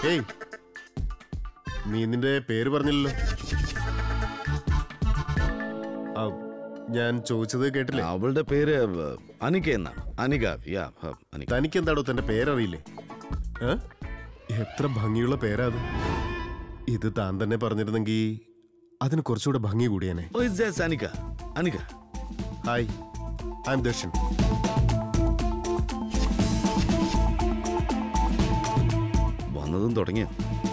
ഏയ് നീ നിന്റെ പേര് പറഞ്ഞില്ലല്ലോ ആ, ഞാൻ ചോദിച്ചത് കേട്ടില്ലേ അവളുടെ പേര് ഏ, അനിക എന്നാണ് അനിക യാ ഹ, അനിക തനിക്ക് എന്താടോ തന്റെ പേരറിയില്ലേ ഏ? എത്ര ഭംഗിയുള്ള പേരാ അത് ഇത് താൻ തന്നെ പറഞ്ഞിരുന്നെങ്കിൽ അതിന് കുറച്ചുകൂടെ ഭംഗി കൂടിയേനെ oh it's just Anika Anika hi I'm Darshan വന്നതും തുടങ്ങിയ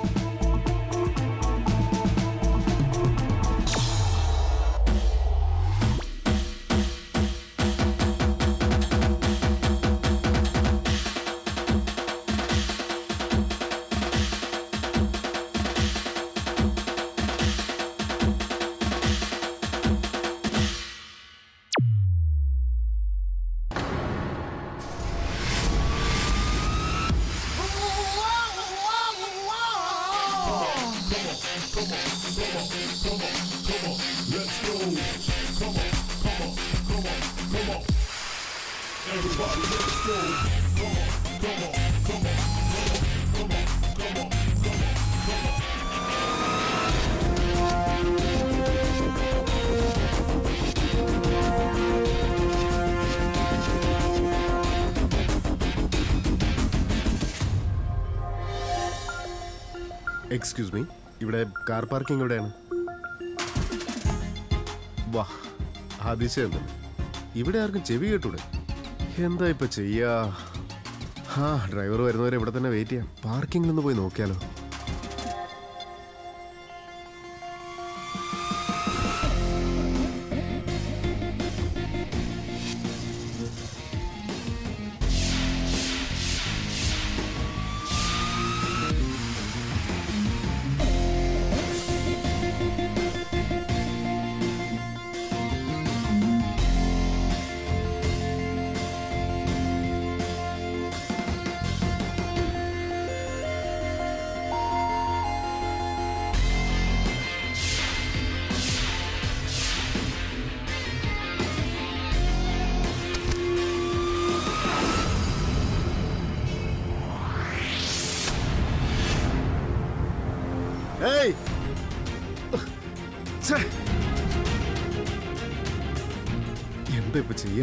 എക്സ്ക്യൂസ് മീ ഇവിടെ കാർ പാർക്കിംഗ് എവിടെയാണ് വാ അതിശയം തന്നെ ഇവിടെ ആർക്കും ചെവി കേട്ടൂടെ എന്താ ഇപ്പൊ ചെയ്യാ ആ ഡ്രൈവർ വരുന്നവരെ ഇവിടെ തന്നെ വെയിറ്റ് ചെയ്യാം പാർക്കിങ്ങിൽ ഒന്ന് പോയി നോക്കിയാലോ ഏയ് ഛെ. എന്താ ഇപ്പൊ ചെയ്യാ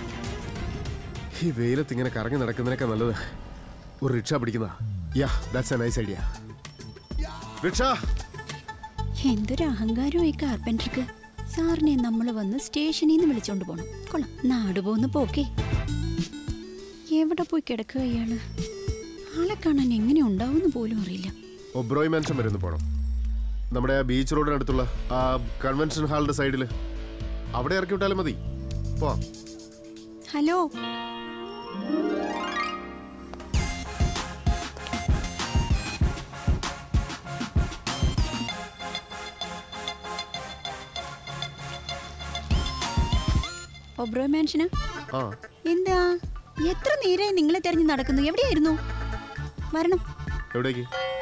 ഈ വെയിലത്ത് ഇങ്ങനെ കറങ്ങി നടക്കുന്നതിനൊക്കെ നല്ലത് ഒരു റിക്ഷ പിടിക്കുന്ന yeah that's a nice idea rickshaw എന്തൊരു അഹങ്കാരവും ഈ കാർപ്പൻറ്റർക്ക് സാറിനെ നമ്മൾ വന്ന് സ്റ്റേഷനിൽ നിന്ന് വിളിച്ചോണ്ട് പോണം കൊള്ളാം നാട് പോകുന്ന പോക്കേ എവിടെ പോയി കിടക്കുക ഇയാള് ആളെ കാണാൻ എങ്ങനെ ഉണ്ടാവുമെന്ന് പോലും അറിയില്ല ഒബ്രോയ് മാൻഷൻ വരെ ഒന്ന് പോണം നമ്മുടെ ആ ബീച്ച് റോഡിനടുത്തുള്ള ആ കൺവെൻഷൻ ഹാളിന്റെ സൈഡിൽ അവിടെ ഇറക്കി വിട്ടാലും മതി പോവാം ഹലോ ഒബ്രോയ് മാൻഷന് ആ എന്താ എത്ര നേരമായി നിങ്ങളെ തെരഞ്ഞു നടക്കുന്നു എവിടെയായിരുന്നു വരണം എവിടേക്ക്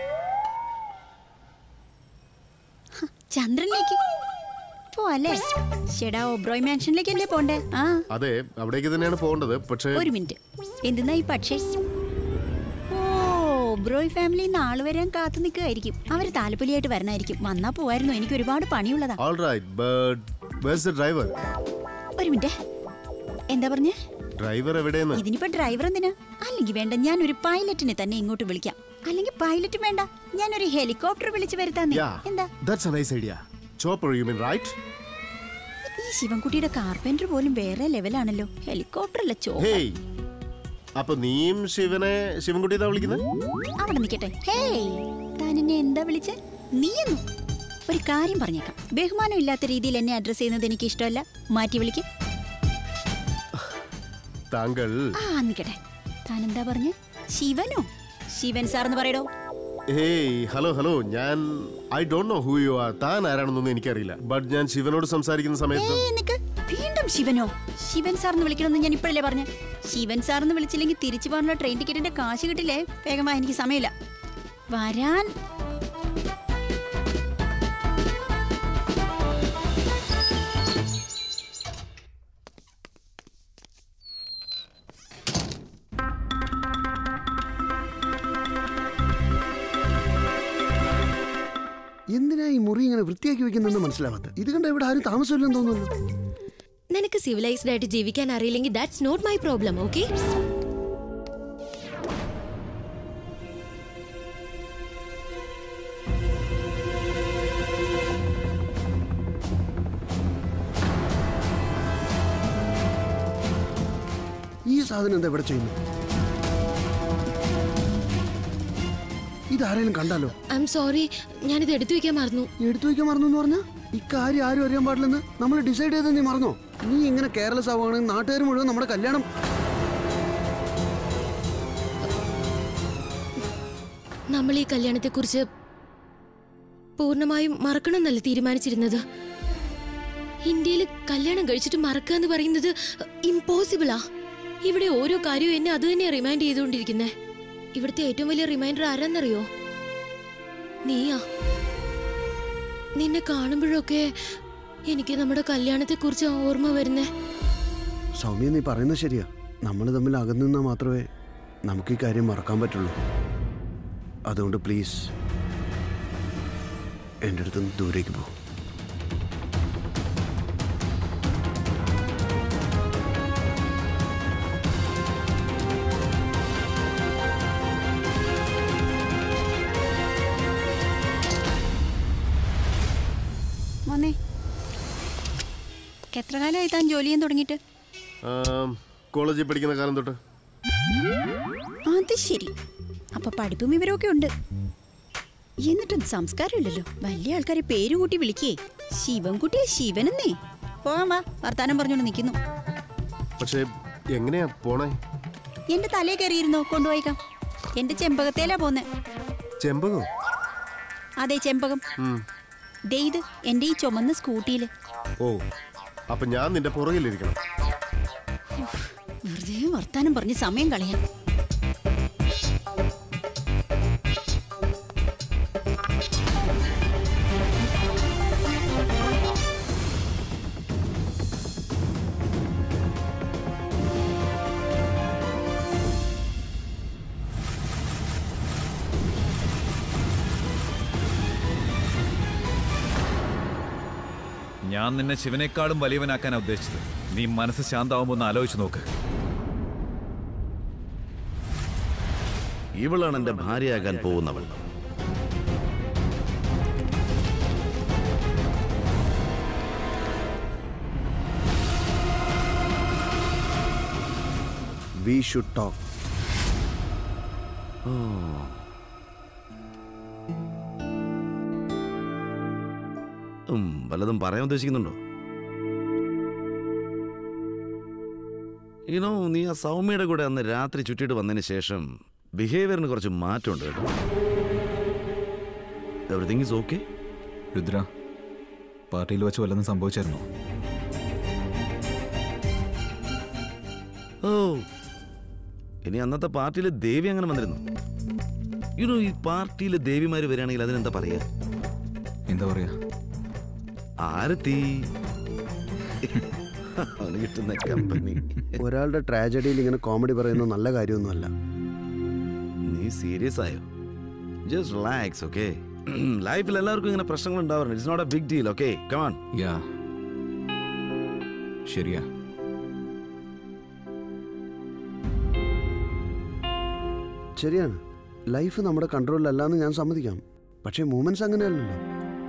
ചന്ദ്രനിലേക്ക് പോവല്ലേ ചേടാ ഒബ്രോയ് മാൻഷനിലേക്ക് അല്ലേ പോണ്ടേ ആ അതെ അവിടേക്ക് തന്നെയാണ് പോകേണ്ടത് പക്ഷേ ഒരു മിനിറ്റ് എന്തെന്നാ ഈ പക്ഷേ ഓ ബ്രോയ് ഫാമിലി നാളെ വരാൻ കാത്തു നിൽക്കുകയായിരിക്കും അവർ താലപ്പൊലിയായിട്ട് വരണമായിരിക്കും വന്നാ പോവായിരുന്നു എനിക്ക് ഒരുപാട് പണിയുള്ളതാ all right but where's the driver ഒരു മിനിറ്റ് എന്താ പറഞ്ഞേ ഡ്രൈവർ എവിടെയെന്ന് ഇതിനിപ്പോ ഡ്രൈവർ എന്തിനാ അല്ലെങ്കിൽ വേണ്ട ഞാൻ ഒരു പൈലറ്റിനെ തന്നെ ഇങ്ങോട്ട് വിളിക്കാം അല്ലെങ്കിൽ പൈലറ്റ് വേണ്ട ഞാൻ ഒരു ഹെലികോപ്റ്റർ വിളിച്ചു വരുത്താന്നേ യാ എന്താ that's a nice idea chopper you mean right ഈ ശിവൻകുട്ടിയുടെ കാർപ്പൻറ്റർ പോലും വേറെ ലെവലാണല്ലോ ഹെലികോപ്റ്റർ അല്ല ചോ ഹേയ് അപ്പൊ നീയും ശിവനെ ശിവൻകുട്ടി എന്നാ വിളിക്കുന്നത് അവിടെ നിൽക്കട്ടെ ഹേയ് താൻ എന്നെ എന്താ വിളിച്ചേ നീയെന്നു ഒരു കാര്യം പറഞ്ഞേക്കാം ബഹുമാനം ഇല്ലാത്ത രീതിയിൽ എന്നെ അഡ്രസ് ചെയ്യുന്നത് എനിക്ക് ഇഷ്ടമല്ല മാറ്റി വിളിക്ക് താങ്കൾ ആ നിൽക്കട്ടെ താൻ എന്താ പറഞ്ഞ ശിവനോ ശിവൻ സാർ എന്ന് പറയടോ ഹേയ് ഹലോ ഹലോ ഞാൻ I don't know who you are താൻ ആരാണെന്നൊന്നും എനിക്കറിയില്ല ബട്ട് ഞാൻ ശിവനോട് സംസാരിക്കുന്ന സമയത്ത് ഏയ് നിക്ക് വീണ്ടും ശിവനോ ശിവൻ സാർ എന്ന് വിളിക്കണമെന്ന് ഞാൻ ഇപ്പോഴല്ലേ പറഞ്ഞ ശിവൻ സാർ എന്ന് വിളിച്ചില്ലെങ്കിൽ തിരിച്ചു പോകാനുള്ള ട്രെയിൻ ടിക്കറ്റിന്റെ കാശ് കിട്ടില്ലേ വേഗമാ എനിക്ക് സമയമില്ല വരാൻ ഇങ്ങനെ വൃത്തിയാക്കി വെക്കുന്നെന്ന് മനസ്സിലാവാത്ത ഇത് കണ്ട ഇവിടെ ആരും താമസമില്ലെന്ന് തോന്നുന്നു നിനക്ക് സിവിലൈസ്ഡ് ആയിട്ട് ജീവിക്കാൻ അറിയില്ലെങ്കിൽ that's not my problem okay ഈ സാധനം എന്താ ഇവിടെ ചെയ്യുന്നു ഇതാരേലും കണ്ടാലോ ഐ എം സോറി ഞാനിത് എടുത്തു വെക്കാൻ മറന്നു എടുത്തു വയ്ക്കാൻ മറന്നു എന്ന് പറഞ്ഞാ ഇക്കാര്യം ആരും അറിയാൻ പാടില്ലെന്ന് നമ്മൾ ഡിസൈഡ് ചെയ്ത് നീ മറന്നോ നീ ഇങ്ങനെ കേരളസ് ആവുകയാണെങ്കിൽ നാട്ടുകാർ മുഴുവൻ നമ്മുടെ കല്യാണം നമ്മൾ ഈ കല്യാണത്തെക്കുറിച്ച് പൂർണ്ണമായും മറക്കണമെന്നല്ല തീരുമാനിച്ചിരുന്നത് ഇന്ത്യയിൽ കല്യാണം കഴിച്ചിട്ട് മറക്കുക എന്ന് പറയുന്നത് ഇമ്പോസിബിളാ ഇവിടെ ഓരോ കാര്യവും എന്നെ അത് തന്നെ റിമൈൻഡ് ചെയ്തുകൊണ്ടിരിക്കുന്നേ ഇവിടുത്തെ ഏറ്റവും വലിയ റിമൈൻഡർ ആരാന്നറിയോ നീയാ നിന്നെ കാണുമ്പോഴൊക്കെ എനിക്ക് നമ്മുടെ കല്യാണത്തെക്കുറിച്ച് ഓർമ്മ വരുന്നേ സൗമ്യ നീ പറയുന്നത് ശരിയാ നമ്മൾ തമ്മിൽ അകന്നു നിന്നാൽ മാത്രമേ നമുക്ക് ഈ കാര്യം മറക്കാൻ പറ്റുള്ളൂ അതുകൊണ്ട് പ്ലീസ് എൻ്റെ അടുത്ത് നിന്ന് ദൂരേക്ക് പോകും മോനെ എത്ര കാലമായി താൻ ജോലി ചെയ്യാൻ തുടങ്ങിയിട്ട് ആം, കോളേജിൽ പഠിക്കുന്ന കാലം തൊട്ട് അത് ശരി അപ്പൊ പഠിപ്പും വിവരമൊക്കെ ഉണ്ട് എന്നിട്ടും സംസ്കാരമില്ലല്ലോ വലിയ ആൾക്കാരെ പേര് കൂട്ടി വിളിക്കേ ശിവൻകുട്ടിയെ ശിവനെന്നേ പോകാൻ വാ വർത്താനം പറഞ്ഞോണ്ട് നിൽക്കുന്നു പക്ഷേ എങ്ങനെയാ പോണേ എന്റെ തലേ കയറിയിരുന്നോ കൊണ്ടുപോയേക്കാം എന്റെ ചെമ്പകത്തേലാ പോന്നെ ചെമ്പകോ അതെ ചെമ്പകം ഉം. ദേ ഇത് എന്റെ ഈ ചുമന്ന സ്കൂട്ടിയില് ഓ അപ്പൊ ഞാൻ നിന്റെ പുറകിലിരിക്കണം വെറുതെ വർത്താനം പറഞ്ഞ് സമയം കളയാം ഞാൻ നിന്നെ ശിവനേക്കാളും വലിയവനാക്കാനാ ഉദ്ദേശിച്ചത് നീ മനസ്സ് ശാന്താവുമ്പോ ഒന്ന് ആലോചിച്ച് നോക്ക് ഇവളാണ് എന്റെ ഭാര്യയാകാൻ പോകുന്നവൾ വി ഷുഡ് ടോക്ക് ഉം, വല്ലതും പറയാൻ ഉദ്ദേശിക്കുന്നുണ്ടോ യുനോ നീ ആ സൗമ്യയുടെ കൂടെ അന്ന് രാത്രി ചുറ്റിയിട്ട് വന്നതിന് ശേഷം ബിഹേവിയറിന് കുറച്ച് മാറ്റമുണ്ട് കേട്ടോ എവറിഥിങ് ഈസ് ഓക്കെ രുദ്ര പാർട്ടിയിൽ വെച്ച് വല്ലതും സംഭവിച്ചായിരുന്നോ ഓ ഇനി അന്നത്തെ പാർട്ടിയിൽ ദേവി അങ്ങനെ വന്നിരുന്നു യുനോ ഈ പാർട്ടിയിൽ ദേവിമാര് വരികയാണെങ്കിൽ അതിനെന്താ പറയാ എന്താ പറയാ ആരത്തി അവന് കിട്ടുന്ന കമ്പനി ഒരാളുടെ ട്രാജഡിയിൽ ഇങ്ങനെ കോമഡി പറയുന്നത് നല്ല കാര്യമൊന്നുമല്ല നീ സീരിയസ് ആയോ ജസ്റ്റ് റിലാക്സ് ഓക്കെ ലൈഫിൽ എല്ലാവർക്കും ഇങ്ങനെ പ്രശ്നങ്ങൾ ഉണ്ടാവാറുണ്ട് it's not a big deal okay come on yeah ശരിയാ ശരിയാണ് ലൈഫ് നമ്മുടെ കൺട്രോളിലല്ലാന്ന് ഞാൻ സമ്മതിക്കാം പക്ഷേ മൂമെന്റ്സ് അങ്ങനെയല്ലല്ലോ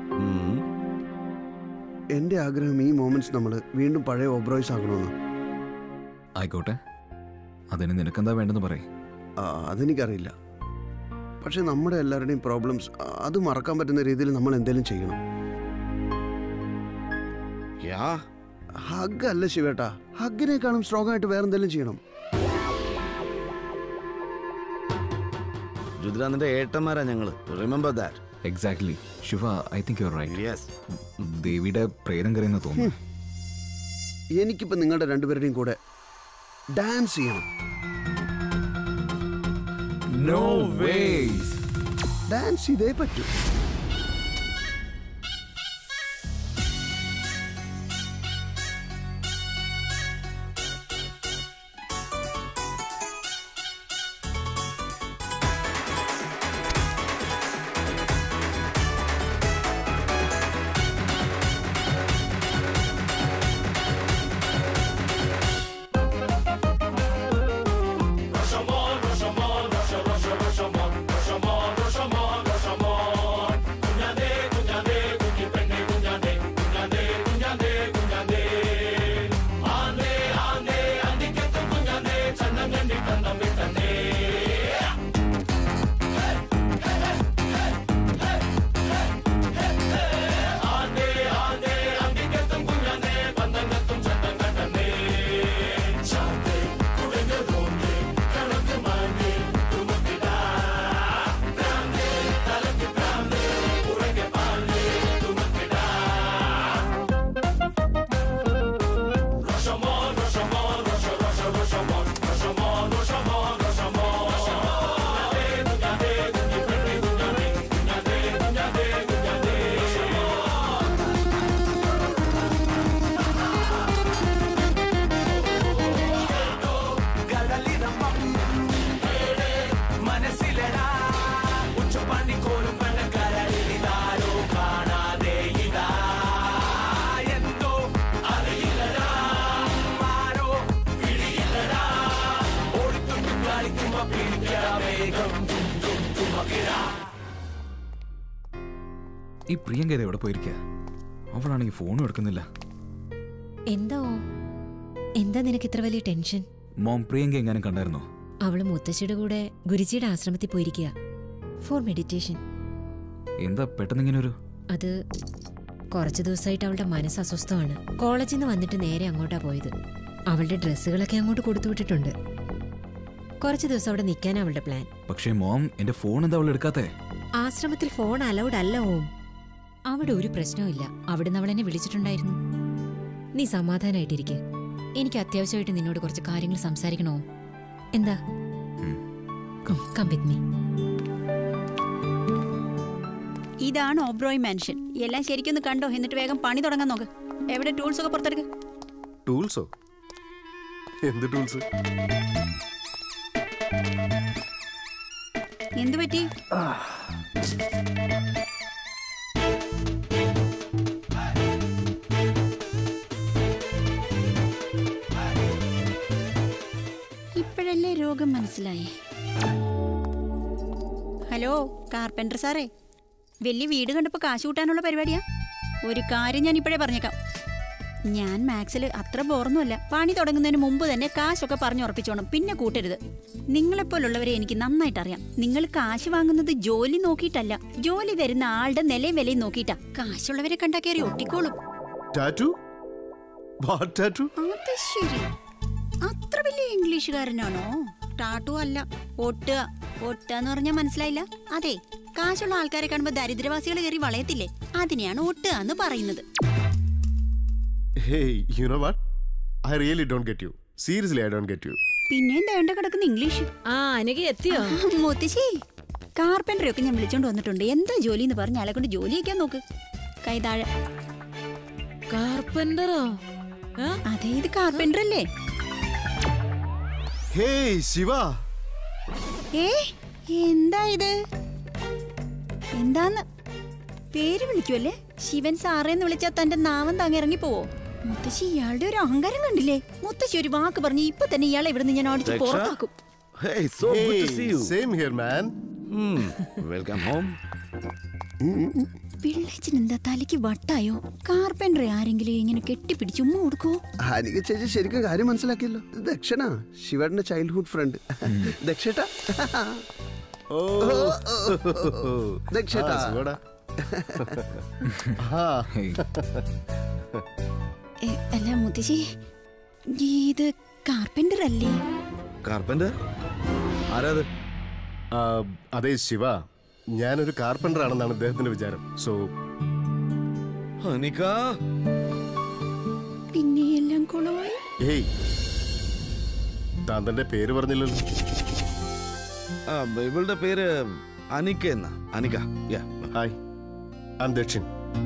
എൻ്റെ ആഗ്രഹം ഈ മൂമെന്റ്സ് നമ്മൾ വീണ്ടും പഴയ ഓബ്രോയ്സ് ആക്കണമെന്ന് ആയിക്കോട്ടെ അതിന് നിനക്കെന്താ വേണ്ടെന്ന് പറയേ ആ, അതെനിക്കറിയില്ല പക്ഷെ നമ്മുടെ എല്ലാവരുടെയും പ്രോബ്ലംസ് അത് മറക്കാൻ പറ്റുന്ന രീതിയിൽ നമ്മൾ എന്തെങ്കിലും ചെയ്യണം യാ ഹഗ് അല്ല ശിവേട്ടാ ഹഗിനേക്കാളും സ്ട്രോങ് ആയിട്ട് വേറെ എന്തെങ്കിലും ചെയ്യണം രുദ്ര നിന്റെ ഏട്ടന്മാരാ ഞങ്ങള് remember that exactly Shiva I think you right yes ദേവിയുടെ പ്രേതം കറിയെന്ന് തോന്നുന്നു എനിക്കിപ്പോൾ നിങ്ങളുടെ രണ്ടുപേരുടെയും കൂടെ ഡാൻസ് ചെയ്യണം നോ വേസ് ഡാൻസ് ചെയ്തേ പറ്റൂ ഈ പ്രിയങ്ക ഇത് എവിടെ പോയിരിക്കുക അവളാണെങ്കിൽ ഫോണും എടുക്കുന്നില്ല എന്താ ഓം? എന്താ നിനക്ക് ഇത്ര വലിയ ടെൻഷൻ മോം പ്രിയങ്ക എങ്ങാനും കണ്ടായിരുന്നോ അവള് മുത്തശ്ശിയുടെ കൂടെ ഗുരുജിയുടെ ആശ്രമത്തിൽ പോയിരിക്കുക ഫോർ മെഡിറ്റേഷൻ എന്താ പെട്ടെന്ന് ഇങ്ങനെ ഒരു അത് കുറച്ച് ദിവസമായിട്ട് അവളുടെ മനസ്സ് അസ്വസ്ഥമാണ് കോളേജിൽ നിന്ന് വന്നിട്ട് നേരെ അങ്ങോട്ടാ പോയത് അവളുടെ ഡ്രസ്സുകളൊക്കെ അങ്ങോട്ട് കൊടുത്തു വിട്ടിട്ടുണ്ട് കുറച്ച് ദിവസം അവിടെ നിൽക്കാൻ അവളുടെ പ്ലാൻ പക്ഷേ മോം എന്റെ ഫോൺ എന്താ അവൾ എടുക്കാത്തേ ആശ്രമത്തിൽ ഫോൺ അലൗഡ് അല്ല ഓം അവിടെ ഒരു പ്രശ്നവുമില്ല അവിടുന്ന് അവൾ എന്നെ വിളിച്ചിട്ടുണ്ടായിരുന്നു നീ സമാധാനായിട്ടിരിക്കെ എനിക്ക് അത്യാവശ്യമായിട്ട് നിന്നോട് കുറച്ച് കാര്യങ്ങൾ സംസാരിക്കണോ എന്താ കം വിത്ത് മീ ഇതാണ് ഓബ്രോയ് മാൻഷൻ എല്ലാം ശരിക്കൊന്ന് കണ്ടോ എന്നിട്ട് വേഗം പണി തുടങ്ങാൻ നോക്ക് എവിടെ ടൂൾസ് ഒക്കെ പുറത്തെടുക്ക് ടൂൾസോ എന്ത് ടൂൾസ് എന്തു പറ്റി ഇപ്പോഴല്ലേ രോഗം മനസ്സിലായേ ഹലോ കാർപ്പൻറ്റർ സാറേ വലിയ വീട് കണ്ടപ്പോൾ കാശ് കൂട്ടാനുള്ള പരിപാടിയാ ഒരു കാര്യം ഞാൻ ഇപ്പോഴേ പറഞ്ഞേക്കാം ഞാൻ മാത്സിൽ അത്ര ബോറൊന്നുമല്ല പണി തുടങ്ങുന്നതിന് മുമ്പ് തന്നെ കാശൊക്കെ പറഞ്ഞു ഉറപ്പിച്ചോണം പിന്നെ കൂട്ടരുത് നിങ്ങളെപ്പോലുള്ളവരെ എനിക്ക് നന്നായിട്ട് അറിയാം നിങ്ങൾ കാശ് വാങ്ങുന്നത് ജോലി നോക്കിയിട്ടല്ല ജോലി തരുന്ന ആളുടെ നിലയും വിലയും നോക്കിയിട്ടാ കാശുള്ളവരെ കണ്ടാ കയറി ഒട്ടിക്കോളും ടാറ്റു വാട്ട് ടാറ്റു അത് ശരി അത്ര വലിയ ഇംഗ്ലീഷുകാരനാണോ ടാട്ടു അല്ല ഒട്ടുക ഒട്ടുക എന്ന് പറഞ്ഞാൽ മനസ്സിലായില്ല അതെ കാശുള്ള ആൾക്കാരെ കാണുമ്പോൾ ദരിദ്രവാസികൾ കയറി വളയത്തില്ലേ അതിനെയാണ് ഒട്ടുക എന്ന് പറയുന്നത് hey you know what I really don't get you seriously I don't get you പിന്നെ വേണ്ട കിടക്കുന്ന ഇംഗ്ലീഷ് ആ അനക്ക് എത്തിയോ മുത്തശ്ശി കാർപ്പൻറ്ററി ഒക്കെ ഞാൻ വിളിച്ചോണ്ട് വന്നിട്ടുണ്ട് എന്താ ജോലി എന്ന് പറഞ്ഞ ആളെ കൊണ്ട് ജോലി വയ്ക്കാൻ നോക്ക് കൈ താഴെ കാർപ്പന്ററോ അതെ ഇത് കാർപ്പൻറ്റർ അല്ലേ ഹേയ് ശിവ ഏ എന്താ ഇത് എന്താന്ന് പേര് വിളിക്കുമല്ലേ ശിവൻ സാറേന്ന് വിളിച്ചാൽ തന്റെ നാമം തങ്ങിറങ്ങി പോവോ മുത്തശ്ശി ഇയാളുടെ ഒരു അഹങ്കാരം കണ്ടില്ലേ മുത്തശ്ശി ഒരു വാക്ക് പറഞ്ഞ് ഇപ്പൊ തന്നെ ഇയാളെ ഇവിടുന്ന് ഞാൻ അടിച്ച് രക്ഷ? പുറത്താക്കും Hey, so good to see you. Same here man Hmm. Welcome home. പിള്ളേച്ചൻ എന്താ തലയ്ക്ക് വട്ടായോ കാർപ്പൻറ്റർ ആരെങ്കിലും ഇങ്ങനെ കെട്ടിപ്പിടിച്ച് ഉമ്മ കൊടുക്കോ ഹാനിക ചേച്ചി ശരിക്കും കാര്യം മനസ്സിലാക്കിയല്ലോ ഇത് ദക്ഷണ ശിവയുടെ ചൈൽഡ്ഹുഡ് ഫ്രണ്ട് ദക്ഷേട്ട ഓ ദക്ഷേട്ട ആ, ശിവടാ. ആ, ഹേയ് ഏ, അല്ല മുത്തശ്ശി ഇത് കാർപ്പൻറ്റർ അല്ലേ Carpenter? ആരാ അത് ആ, അതെ ശിവ ഞാനൊരു കാർപ്പൻറ്റർ ആണെന്നാണ് ഇദ്ദേഹത്തിന്റെ വിചാരം സോ അനിക പിന്നെ എല്ലാം കുളമായി ഹേയ് താൻ തന്റെ പേര് പറഞ്ഞില്ലല്ലോ ആ, ഇവളുടെ പേര് അനിക എന്നാ Anika yeah hi I Dakshin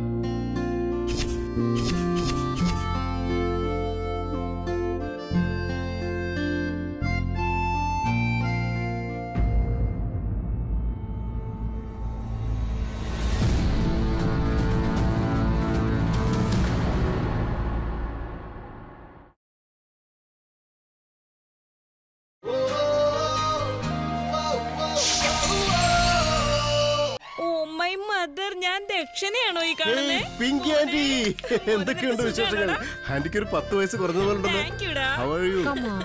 oh my mother ഞാൻ ദക്ഷിണയാണോ ഈ കാണുന്നേ പിങ്കി ആന്റി എന്തൊക്കെയുണ്ട് വിശേഷങ്ങൾ ആന്റിക്ക് ഒരു പത്ത് വയസ്സ് കുറഞ്ഞതുപോലുണ്ടല്ലോ താങ്ക് യുടാ How are you?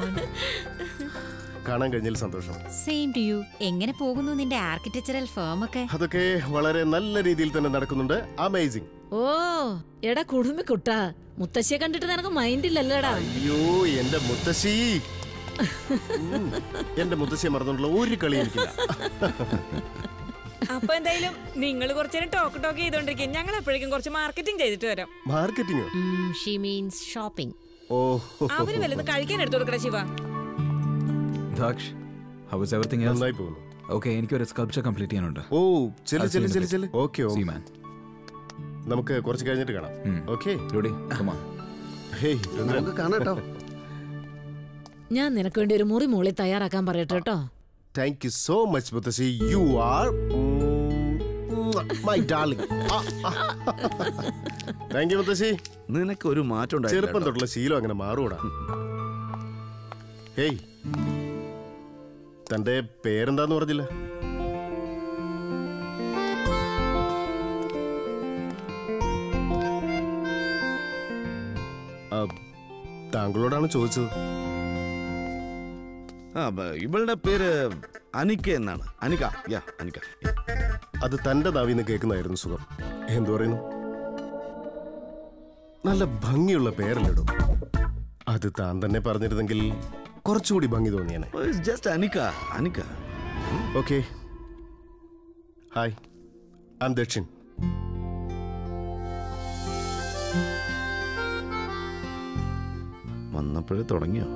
കാണാൻ കഴിഞ്ഞതിൽ സന്തോഷം സെയിം ടു യു എങ്ങനെ പോകുന്നു നിന്റെ ആർക്കിടെക്ചറൽ ഫേം ഒക്കെ അതൊക്കെ വളരെ നല്ല രീതിയിൽ തന്നെ നടക്കുന്നുണ്ട് അമേസിങ് ഓ എടാ കുടുംബ കുട്ടാ മുത്തശ്ശിയെ കണ്ടിട്ട് നിനക്ക് മൈൻഡ് ഇല്ലല്ലോടാ അയ്യോ എന്റെ മുത്തശ്ശി ഉം. എന്റെ മുത്തശ്ശിയെ മറന്നിട്ടുള്ള ഒരു കളി എനിക്കില്ല അപ്പൊ എന്തായാലും നിങ്ങൾ കുറച്ചേരം ടോക്ക് ടോക്ക് ചെയ്തോണ്ടിരിക്കും ഞങ്ങൾ എപ്പോഴേക്കും കുറച്ച് മാർക്കറ്റിംഗ് ചെയ്തിട്ട് വരാം marketing she means shopping oh അവന് വലുത് കഴിക്കാൻ എടുത്തു കൊടുക്കട Shiva Daksh how is everything else നന്നായി പോകുന്നു ഓക്കെ എനിക്കൊരു സ്കൾപ്ചർ കംപ്ലീറ്റ് ചെയ്യാനുണ്ട് ഓ ചെല് I'll see ചെല് you in a chill bit. Chill okay see man നമുക്ക് കുറച്ച് കഴിഞ്ഞിട്ട് കാണാം ഉം. Okay ready come on hey Rudran നമുക്ക് കാണാട്ടോ ഞാൻ നിനക്ക് വേണ്ടി ഒരു മുറി മുകളിൽ തയ്യാറാക്കാൻ പറയട്ടെ കേട്ടോ താങ്ക് യു സോ മച്ച് മുത്തശ്ശി you are my darling thank you മുത്തശ്ശി നിനക്ക് ഒരു മാറ്റം ചെറുപ്പം ഉണ്ടായില്ല തൊട്ടുള്ള ശീലം അങ്ങനെ മാറൂടാ ഹേയ് തന്റെ പേരെന്താന്ന് പറഞ്ഞില്ല താങ്കളോടാണ് ചോദിച്ചത് ആ ബ- ഇവളുടെ പേര് അനിക്ക എന്നാണ് അനിക യാ അനിക yeah. അത് തന്റെ നാവിന്ന് കേൾക്കുന്നതായിരുന്നു സുഖം എന്തു പറയുന്നു നല്ല ഭംഗിയുള്ള പേരല്ലിടൂ അത് താൻ തന്നെ പറഞ്ഞിരുന്നെങ്കിൽ കുറച്ചുകൂടി ഭംഗി തോന്നിയാണ് Oh, it's just Anika Anika okay hi I Dakshin വന്നപ്പോഴേ തുടങ്ങിയോ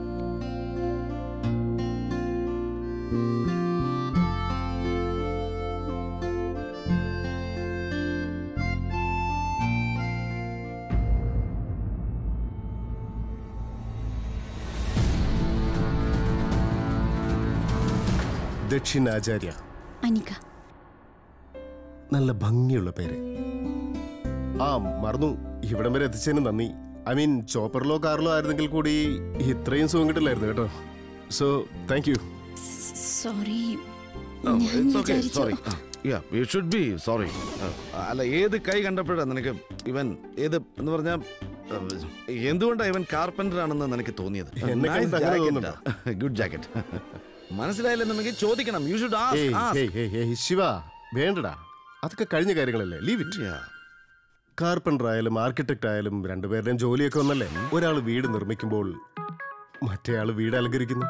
ദക്ഷിൺ ആചാര്യ അനിക നല്ല ഭംഗിയുള്ള പേര് ആ മറന്നു ഇവിടം വരെ എത്തിച്ചതിന് നന്ദി ഐ മീൻ ചോപ്പറിലോ കാറിലോ ആയിരുന്നെങ്കിൽ കൂടി ഇത്രയും സുഖം കിട്ടില്ലായിരുന്നു കേട്ടോ so thank you sorry Oh, ഞാൻ it's okay. വിചാരിച്ചു Sorry. Ah, yeah, you should be sorry. Ah, അല്ല ഏത് കൈ കണ്ടപ്പോഴാ നിനക്ക് ഇവൻ ഏത് എന്ന് പറഞ്ഞാ എന്തുകൊണ്ടാ ഇവൻ കാർപ്പന്റർ ആണെന്ന് നിനക്ക് തോന്നിയത് എന്നെ കണ്ടിട്ട് അങ്ങനെ തോന്നുന്നുണ്ടോ? ഗുഡ് ജാക്കറ്റ് മനസ്സിലായില്ലെന്നുണ്ടെങ്കിൽ ചോദിക്കണം യു ഷുഡ് ഏയ്, ഏയ്, ഏയ്, ഏയ്, ശിവ വേണ്ടടാ അതൊക്കെ കഴിഞ്ഞ കാര്യങ്ങളല്ലേ ലീവ് ഇറ്റ് കാർപ്പൻറ്റർ ആയാലും ആർക്കിടെക്ട് ആയാലും രണ്ടുപേരുടെയും ജോലിയൊക്കെ ഒന്നല്ലേ ഒരാൾ വീട് നിർമ്മിക്കുമ്പോൾ മറ്റേയാൾ വീട് അലങ്കരിക്കുന്നു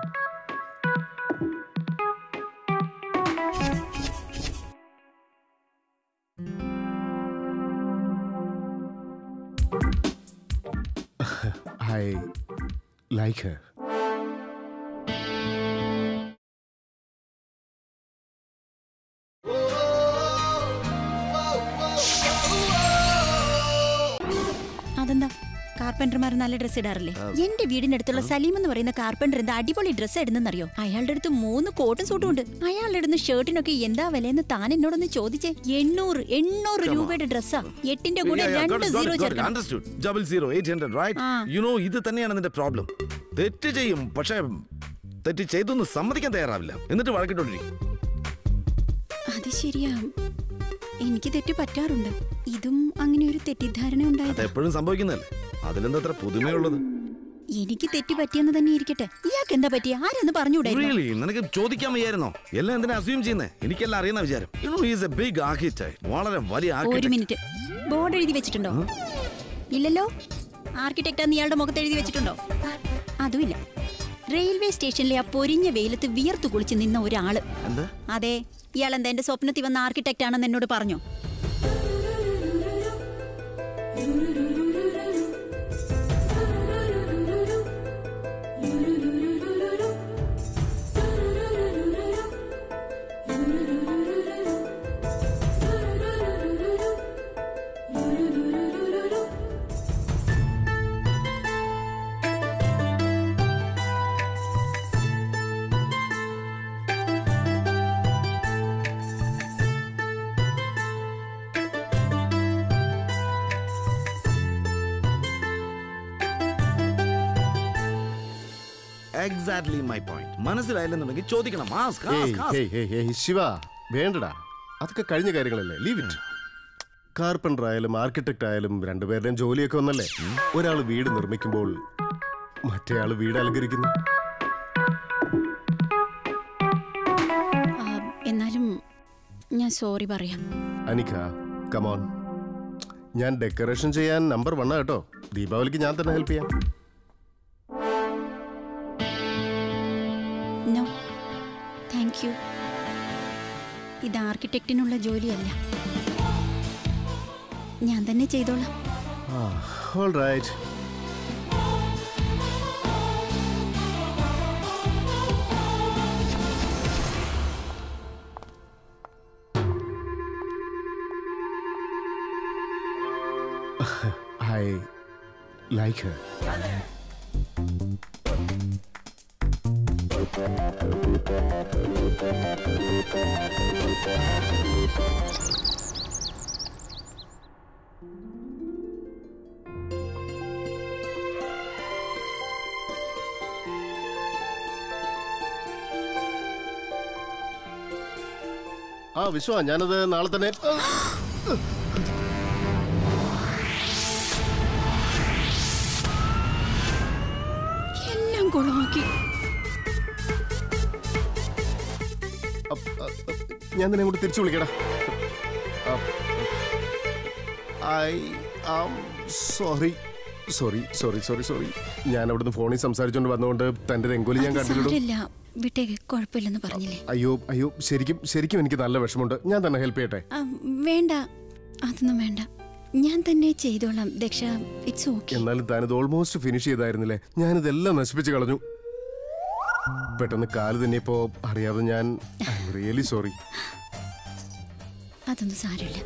ഐ ലൈക്ക് ഹർ അതെന്താ കാർപ്പന്റർമാർ നല്ല ഡ്രസ് ഇടാറില്ലേ എന്റെ വീടിനടുത്തുള്ള സലീം എന്ന് പറയുന്ന കാർപ്പന്റർ എന്താ അടിപൊളി ഡ്രസ് ഇടുന്നറിയോ അയാളുടെ അടുത്ത് മൂന്ന് കോട്ടും സൂട്ടും ഉണ്ട് അയാളുടെ ഇടുന്ന ഷർട്ടിനൊക്കെ എന്താ വിലയെന്ന് താൻ എന്നോടൊന്ന് ചോദിച്ചേ എണ്ണൂറ് എണ്ണൂറ് രൂപയുടെ ഡ്രസ്സാ എട്ടിന്റെ കൂടെ രണ്ട് സീറോ ചേർക്കണം double zero eight hundred right ആ. യു നോ ഇത് തന്നെയാണ് നിന്റെ പ്രോബ്ലം തെറ്റ് ചെയ്യും പക്ഷേ തെറ്റ് ചെയ്തൊന്നും സമ്മതിക്കാൻ തയ്യാറാവില്ല എന്നിട്ട് വഴക്കിട്ടോണ്ടിരിക്കും അത് ശരിയാ എനിക്ക് തെറ്റ് പറ്റാറുണ്ട് ഇതും അങ്ങനെ ഒരു തെറ്റിദ്ധാരണ അത് ഉണ്ടായത് എപ്പോഴും സംഭവിക്കുന്നതല്ലേ അതിലെന്താ അത്ര പുതുമയുള്ളത് എനിക്ക് തെറ്റ് പറ്റിയെന്ന് തന്നെ ഇരിക്കട്ടെ ഇയാൾക്ക് എന്താ പറ്റിയ ആരെന്ന് പറഞ്ഞുകൂടായിരുന്നു റിയലി നിനക്ക് ചോദിക്കാൻ വയ്യായിരുന്നോ എല്ലാം എന്തിനാ അസ്യൂം ചെയ്യുന്നേ എനിക്കെല്ലാം അറിയുന്ന വിചാരം you know is a big architect വളരെ വലിയ ഒരു ആർക്കിടെക്ട് മിനിറ്റ് ബോർഡ് എഴുതി വെച്ചിട്ടുണ്ടോ ഇല്ലല്ലോ ആർക്കിടെക്റ്റാന്ന് ഇയാളുടെ മുഖത്ത് എഴുതി വെച്ചിട്ടുണ്ടോ അതുമില്ല റെയിൽവേ സ്റ്റേഷനിലെ ആ പൊരിഞ്ഞ വെയിലത്ത് വിയർത്തു കുളിച്ച് നിന്ന ഒരാള് എന്താ അതെ ഇയാൾ എന്താ എന്റെ സ്വപ്നത്തിൽ വന്ന ആർക്കിടെക്റ്റ് ആണെന്ന് എന്നോട് പറഞ്ഞോ എക്സാക്ട്ലി മൈ പോയിന്റ് മനസ്സിലായില്ലെന്നുണ്ടെങ്കിൽ ചോദിക്കണം ആസ്ക് ഏയ്, ആസ്ക് ആസ്ക് ഏയ്, ഏയ്, ഏയ്, ശിവ വേണ്ടടാ അതൊക്കെ കഴിഞ്ഞ കാര്യങ്ങളല്ലേ ലീവ് ഇറ്റ് കാർപ്പൻറ്റർ ആയാലും ആർക്കിടെക്ട് ആയാലും രണ്ടുപേരുടെയും ജോലിയൊക്കെ ഒന്നല്ലേ ഒരാൾ വീട് നിർമ്മിക്കുമ്പോൾ മറ്റേയാൾ വീട് അലങ്കരിക്കുന്നു ആ, എന്നാലും ഞാൻ സോറി പറയാം അനിക കമോൺ ഞാൻ ഡെക്കറേഷൻ ചെയ്യാൻ നമ്പർ വണ്ണ കേട്ടോ ദീപാവലിക്ക് ഞാൻ തന്നെ ഹെൽപ്പ് ചെയ്യാം നോ താങ്ക് യു ഇത് ആർക്കിടെക്റ്റിനുള്ള ജോലിയല്ല ഞാൻ തന്നെ ചെയ്തോളാം all right I like her. ആ വിശ്വ ഞാനത് നാളെ തന്നെ കുളമാക്കി അപ്പ്, അപ്പ്, ഞാൻ നിന്നെ അങ്ങോട്ട് തിരിച്ചു വിളിക്കടാ I am sorry sorry sorry sorry sorry ഞാൻ അവിടുന്ന് ഫോണിൽ സംസാരിച്ചുകൊണ്ട് വന്നുകൊണ്ട് തന്റെ രംഗോലി ഞാൻ അത് കണ്ടിട്ടുള്ളൂ സാരമില്ല വിട്ടേക്ക് കുഴപ്പമില്ലെന്ന് പറഞ്ഞില്ലേ അയ്യോ അയ്യോ ശരിക്കും ശരിക്കും എനിക്ക് നല്ല വിഷമമുണ്ട് ഞാൻ തന്നെ ഹെൽപ്പ് ചെയ്യട്ടെ ആ, വേണ്ട അതൊന്നും വേണ്ട ഞാൻ തന്നെ ചെയ്തോളാം ദക്ഷ ഇറ്റ്സ് ഓക്കെ എന്നാലും താനിത് ഓൾമോസ്റ്റ് ഫിനിഷ് ചെയ്തായിരുന്നില്ലേ ഞാനിതെല്ലാം നശിപ്പിച്ച് കളഞ്ഞു പെട്ടെന്ന് കാല് തന്നെ ഇപ്പോ അറിയാതെ ഞാൻ റിയലി സോറി അതൊന്നും സാരമില്ല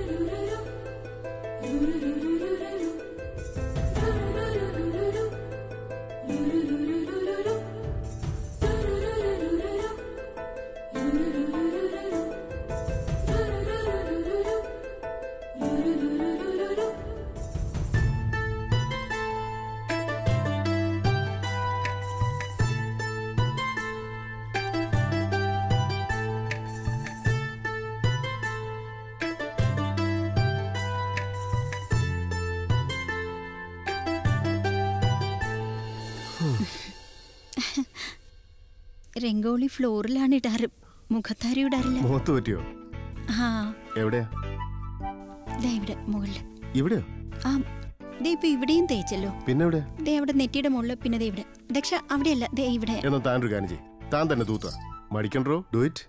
രംഗോളി ഫ്ലോറിലാണ് ഇടാറ് മുഖത്താരി ഇടാറില്ല മുഖത്ത് പറ്റിയോ ആ എവിടെയാ ദേ ഇവിടെ മുകളില് ഇവിടെയോ ആ ദേ ഇപ്പൊ ഇവിടെയും തേച്ചല്ലോ പിന്നെ എവിടെയാ ദേ അവിടെ നെറ്റിയുടെ മുകളിൽ പിന്നെ ദേ ഇവിടെ ദക്ഷ അവിടെയല്ല ദേ ഇവിടെ എന്നാ താൻ ഒരു കാര്യം ചെയ്യ് താൻ തന്നെ തൂത്ത മടിക്കണ്ടോ ഡു ഇറ്റ്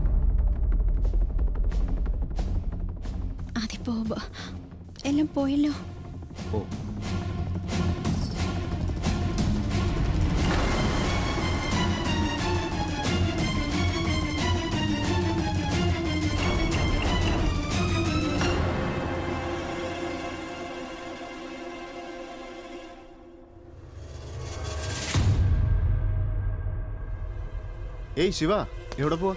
അതിപ്പോ ബ- എല്ലാം പോയല്ലോ ഓ ഏയ് ശിവ എവിടെ പോവാ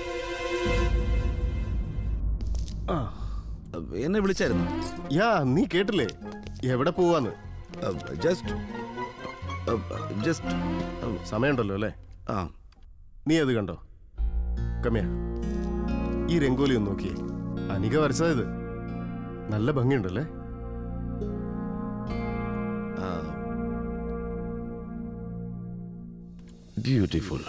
ആ എന്നെ വിളിച്ചായിരുന്നു യാ നീ കേട്ടില്ലേ എവിടെ പോവാന്ന് ജസ്റ്റ് ജസ്റ്റ് സമയമുണ്ടല്ലോ അല്ലേ ആ നീ അത് കണ്ടോ കമ്മിയ ഈ രംഗോലി ഒന്ന് നോക്കിയേ അനിക വരച്ചതാ ഇത് നല്ല ഭംഗിയുണ്ടല്ലേ ബ്യൂട്ടിഫുൾ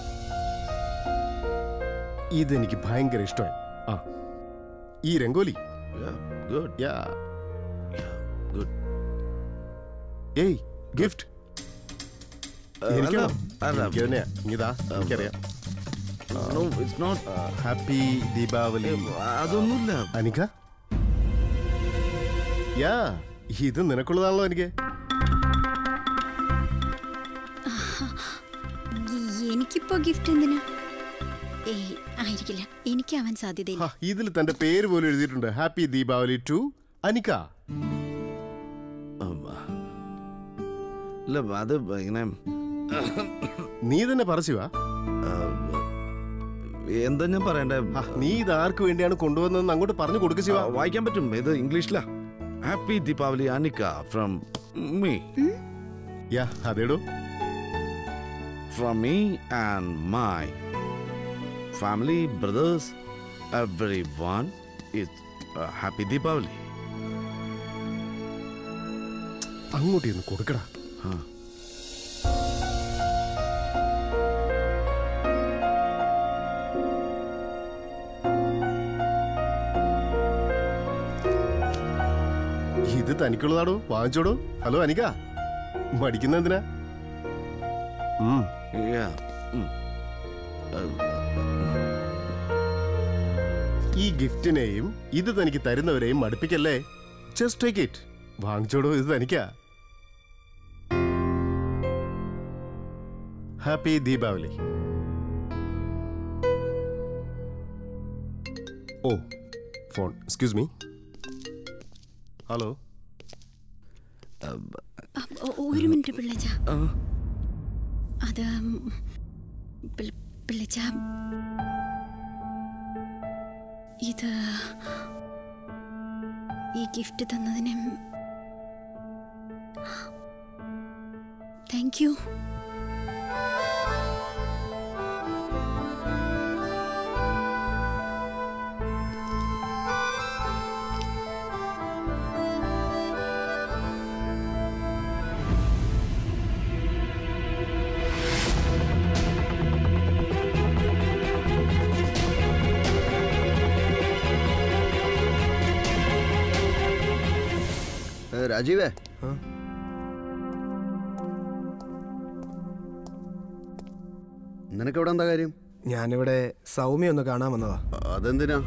ഇതെനിക്ക് ഭയങ്കര ഇഷ്ടമായി ആ ഈ രംഗോലി ഗുഡ് യാ ഗുഡ് ഏയ് ഗിഫ്റ്റ് എനിക്കാണോ അല്ല. എനിക്ക് തന്നെയാ ഇതാ എനിക്കറിയാം no it's not happy Deepavali അതൊന്നുമില്ല അനിക യാ ഇത് നിനക്കുള്ളതാണല്ലോ എനിക്ക് ഈ- എനിക്കിപ്പോ ഗിഫ്റ്റ് എന്തിനാ ഏയ് ആയിരിക്കില്ല എനിക്ക് അവൻ സാധ്യതയില്ല ഹാ, ഇതിൽ തന്റെ പേര് പോലും എഴുതിയിട്ടുണ്ട് ഹാപ്പി ദീപാവലി ടു അനിക ഇല്ല അത് ഇങ്ങനെ നീ തന്നെ പറച്ചുവാ എന്താ ഞാൻ പറയണ്ടേ നീ ഇത് ആർക്ക് വേണ്ടിയാണ് കൊണ്ടുവന്നതെന്ന് അങ്ങോട്ട് പറഞ്ഞു കൊടുക്കുക ശിവ ആ, വായിക്കാൻ പറ്റും ഇത് ഇംഗ്ലീഷിലാ happy Deepavali Anika from me yeah അതേടോ from me and my family brothers everyone it happy Deepavali അങ്ങോട്ട് ഇന്ന് കൊടുക്കടാ ഇത് തനിക്കുള്ളതാടോ വാങ്ങിച്ചോടോ ഹലോ അനിക മടിക്കുന്ന എന്തിനാ ഉം, Yeah. Mm. ഈ ഗിഫ്റ്റിനെയും ഇത് തനിക്ക് തരുന്നവരെയും മടുപ്പിക്കല്ലേ ജസ്റ്റ് ടേക്ക് ഇറ്റ് വാങ്ങിച്ചോടോ ഇത് തനിക്കാ happy Deepavali oh phone excuse me hello അ- ഒ- ഒരു മിനിറ്റ് പിള്ളച്ച അത് പിള്ള- പിള്ളച്ച ഇത് ഈ ഗിഫ്റ്റ് തന്നതിന് താങ്ക് യു രാജീവേ നിനക്ക് ഇവിടെ എന്താ കാര്യം ഞാനിവിടെ സൗമ്യ ഒന്ന് കാണാൻ വന്നതാ അതെന്തിനാ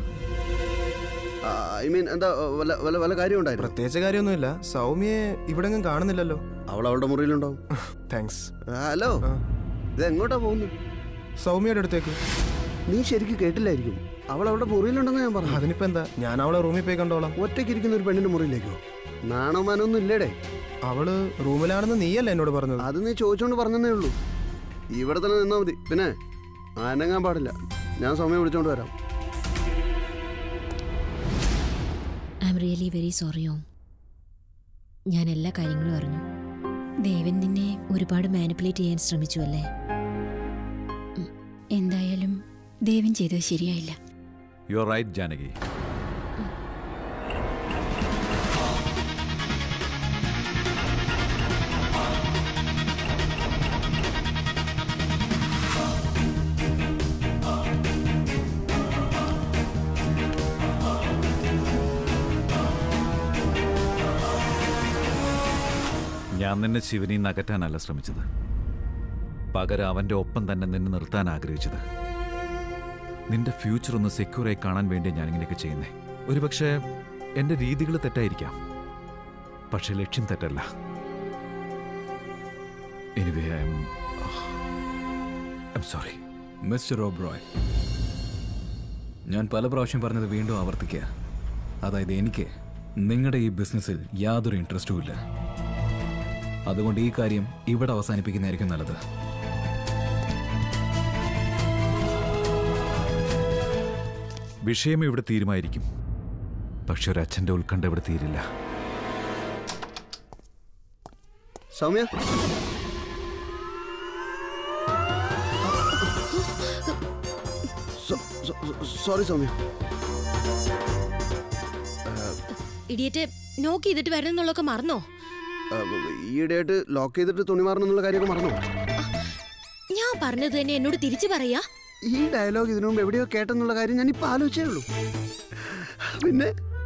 ഐ മീൻ എന്താ വല്ല വല്ല വല്ല കാര്യം ഉണ്ടായിരുന്നു പ്രത്യേകിച്ച് കാര്യമൊന്നുമില്ല സൗമ്യയെ ഇവിടെ എങ്ങും കാണുന്നില്ലല്ലോ അവൾ അവളുടെ മുറിയിലുണ്ടാവും താങ്ക്സ് ഹലോ ഇത് എങ്ങോട്ടാ പോകുന്നത് സൗമ്യയുടെ അടുത്തേക്ക് നീ ശരിക്കും കേട്ടില്ലായിരിക്കും അവൾ അവളുടെ മുറിയിലുണ്ടെന്ന് ഞാൻ പറഞ്ഞു അതിനിപ്പോ എന്താ ഞാൻ അവളെ റൂമിൽ പോയി കണ്ടോളാം ഒറ്റയ്ക്ക് ഇരിക്കുന്ന ഒരു പെണ്ണിന്റെ മുറിയിലേക്കോ നാണോമാനൊന്നും ഇല്ലേടേ അവള് റൂമിലാണെന്ന് നീയല്ലേ എന്നോട് പറഞ്ഞത് അത് നീ ചോദിച്ചോണ്ട് പറഞ്ഞതേ ഉള്ളൂ ഇവിടെ തന്നെ നിന്നാ മതി പിന്നെ അനങ്ങാൻ പാടില്ല ഞാൻ സൗമ്യ വിളിച്ചോണ്ട് വരാം I'm really very sorry ഓം ഞാൻ എല്ലാ കാര്യങ്ങളും അറിഞ്ഞു ദേവൻ നിന്നെ ഒരുപാട് മാനിപ്പുലേറ്റ് ചെയ്യാൻ ശ്രമിച്ചു അല്ലേ എന്തായാലും ദേവൻ ചെയ്തത് ശരിയായില്ല യു ആർ റൈറ്റ് ജാനകി ഞാൻ നിന്നെ ശിവനിൽ നിന്ന് അകറ്റാനല്ല ശ്രമിച്ചത് പകരം അവന്റെ ഒപ്പം തന്നെ നിന്നെ നിർത്താൻ ആഗ്രഹിച്ചത് നിന്റെ ഫ്യൂച്ചർ ഒന്ന് സെക്യൂറായി കാണാൻ വേണ്ടി ഞാൻ ഇങ്ങനെയൊക്കെ ചെയ്യുന്നേ ഒരുപക്ഷെ എന്റെ രീതികൾ തെറ്റായിരിക്കാം പക്ഷെ ലക്ഷ്യം തെറ്റല്ല anyway I'm I sorry mister Oberoi ഞാൻ പല പ്രാവശ്യം പറഞ്ഞത് വീണ്ടും ആവർത്തിക്കുക അതായത് എനിക്ക് നിങ്ങളുടെ ഈ ബിസിനസ്സിൽ യാതൊരു ഇൻട്രസ്റ്റും ഇല്ല അതുകൊണ്ട് ഈ കാര്യം ഇവിടെ അവസാനിപ്പിക്കുന്നതായിരിക്കും നല്ലത് വിഷയം ഇവിടെ തീരുമായിരിക്കും പക്ഷെ ഒരു അച്ഛന്റെ ഉത്കണ്ഠ ഇവിടെ തീരില്ല സൗമ്യ സോറി സൗമ്യ ഇടിയറ്റ് നോക്ക് ചെയ്തിട്ട് വരണം എന്നുള്ളതൊക്കെ മറന്നോ ആ, ഈയിടെയായിട്ട് ലോക്ക് ചെയ്തിട്ട് തുണി മാറണം എന്നുള്ള കാര്യമൊക്കെ മറന്നു ഞാൻ പറഞ്ഞത് തന്നെ എന്നോട് തിരിച്ചു പറയാ ഈ ഡയലോഗ് ഇതിനു മുമ്പ് എവിടെയോ കേട്ടെന്നുള്ള കാര്യം ഞാൻ ഇപ്പൊ ആലോചിച്ചേ ഉള്ളൂ പിന്നെ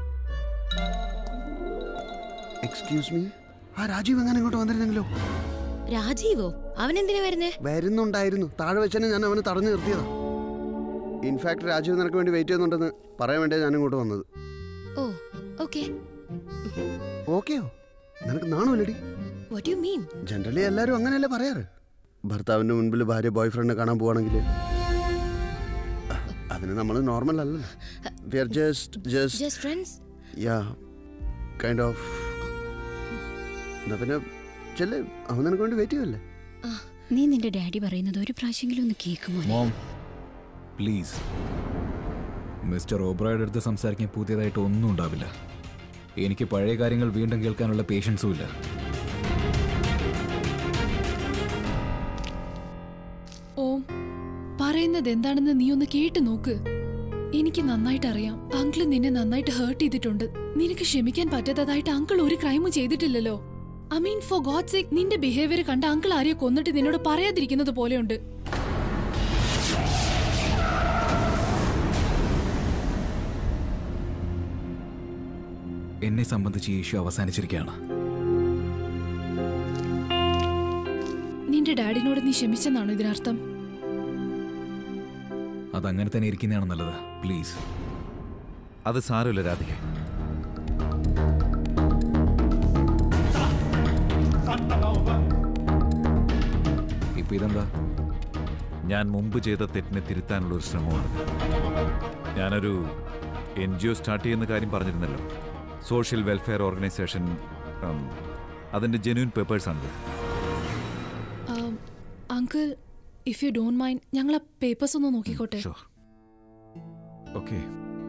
എക്സ്ക്യൂസ് മീ ആ രാജീവ് എങ്ങനെ ഇങ്ങോട്ട് വന്നിരുന്നെങ്കിലോ രാജീവോ അവൻ എന്തിനാ വരുന്നേ വരുന്നുണ്ടായിരുന്നു താഴെ വെച്ചന്നെ ഞാൻ അവനെ തടഞ്ഞു നിർത്തിയതാ ഇൻഫാക്ട് രാജീവ് നിനക്ക് വേണ്ടി വെയിറ്റ് ചെയ്യുന്നുണ്ടെന്ന് പറയാൻ വേണ്ടിയാ ഞാൻ ഇങ്ങോട്ട് വന്നത് ഓ ഓക്കെ ഓക്കെയോ നിനക്ക് നാണമില്ലടി വാട്ട് യു മീൻ ജനറലി എല്ലാവരും അങ്ങനെയല്ലേ പറയാറ് ഭർത്താവിന്റെ മുൻപിൽ ഭാര്യ ബോയ് ഫ്രണ്ടിനെ കാണാൻ പോവാണെങ്കിൽ അതിന് നമ്മൾ നോർമൽ അല്ലല്ലോ we are just just just friends yeah kind of എന്നാ പിന്നെ ചെല്ലേ അവൻ നിനക്ക് വേണ്ടി വെയിറ്റ് ചെയ്യുമല്ലേ നീ നിന്റെ ഡാഡി പറയുന്നത് ഒരു പ്രാവശ്യമെങ്കിലും ഒന്ന് കേൾക്കുമോ മോം പ്ലീസ് മിസ്റ്റർ ഓബ്രോയുടെ അടുത്ത് സംസാരിക്കാൻ പുതിയതായിട്ട് ഒന്നും ഉണ്ടാവില്ല എനിക്ക് പഴയ കാര്യങ്ങൾ വീണ്ടും കേൾക്കാനുള്ള പേഷ്യൻസും ഇല്ല ഓം പറയുന്നത് എന്താണെന്ന് നീ ഒന്ന് കേട്ടു നോക്ക് എനിക്ക് നന്നായിട്ട് അറിയാം അങ്കിള് നിന്നെ നന്നായിട്ട് ഹേർട്ട് ചെയ്തിട്ടുണ്ട് നിനക്ക് ക്ഷമിക്കാൻ പറ്റാത്തതായിട്ട് അങ്കിൾ ഒരു ക്രൈമും ചെയ്തിട്ടില്ലല്ലോ I mean for God sake നിന്റെ ബിഹേവിയർ കണ്ട അങ്കിൾ ആരെയോ കൊന്നിട്ട് നിന്നോട് പറയാതിരിക്കുന്നത് പോലെയുണ്ട് എന്നെ സംബന്ധിച്ച് ഈ ഇഷ്യൂ അവസാനിച്ചിരിക്കുകയാണ് നിന്റെ ഡാഡിനോട് നീ ക്ഷമിച്ചെന്നാണോ ഇതിനർത്ഥം അതങ്ങനെ തന്നെ ഇരിക്കുന്നതാണ് നല്ലത് പ്ലീസ് അത് സാരമില്ല രാധിക ഇപ്പൊ ഇതെന്താ ഞാൻ മുമ്പ് ചെയ്ത തെറ്റിനെ തിരുത്താനുള്ള ഒരു ശ്രമമാണ് ഞാനൊരു എൻ ജി ഒ സ്റ്റാർട്ട് ചെയ്യുന്ന കാര്യം പറഞ്ഞിരുന്നല്ലോ സോഷ്യൽ വെൽഫെയർ ഓർഗനൈസേഷൻ ഉം, അതിൻ്റെ ജെന്യൂൻ പേപ്പേഴ്സാണിത് uncle if you don't mind ഞങ്ങൾ ആ പേപ്പേഴ്സ് ഒന്ന് നോക്കിക്കോട്ടെ sure okay